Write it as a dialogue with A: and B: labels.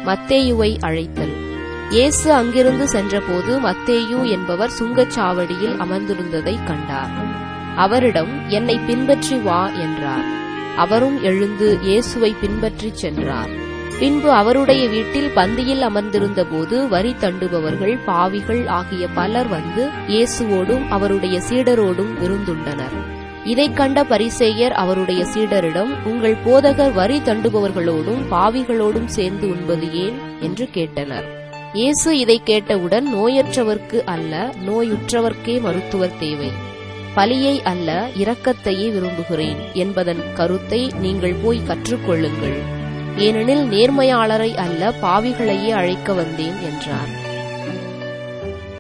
A: மத்தேயுவை அழைத்தல் இயேசு அங்கிருந்து சென்றபோது மத்தேயு என்பவர் சுங்கச்சாவடியில் அமர்ந்திருந்ததைக் கண்டார் அவரிடம் என்னை பின்பற்றி வா என்றார் அவரும் எழுந்து இயேசுவை பின்பற்றிச் சென்றார் பின்பு அவருடைய வீட்டில் பந்தியில் அமர்ந்திருந்தபோது வரி தண்டுபவர்கள் பாவிகள் ஆகிய பலர் வந்து இயேசுவோடும் அவருடைய சீடரோடும் விருந்துண்டனர் இதைக் கண்ட பரிசேயர் அவருடைய சீடரிடம் உங்கள் போதகர் வரி தண்டுபவர்களோடும் பாவிகளோடும் சேர்ந்து உண்பது ஏன் என்று கேட்டனர் இயேசு இதைக் கேட்டவுடன் நோயற்றவர்க்கு அல்ல நோயுற்றவர்க்கே மருத்துவர் தேவை பலியை அல்ல இரக்கத்தையே விரும்புகிறேன் என்பதன் கருத்தை நீங்கள் போய் கற்றுக்கொள்ளுங்கள் ஏனெனில் நேர்மையாளரை அல்ல பாவிகளையே அழைக்க வந்தேன் என்றார்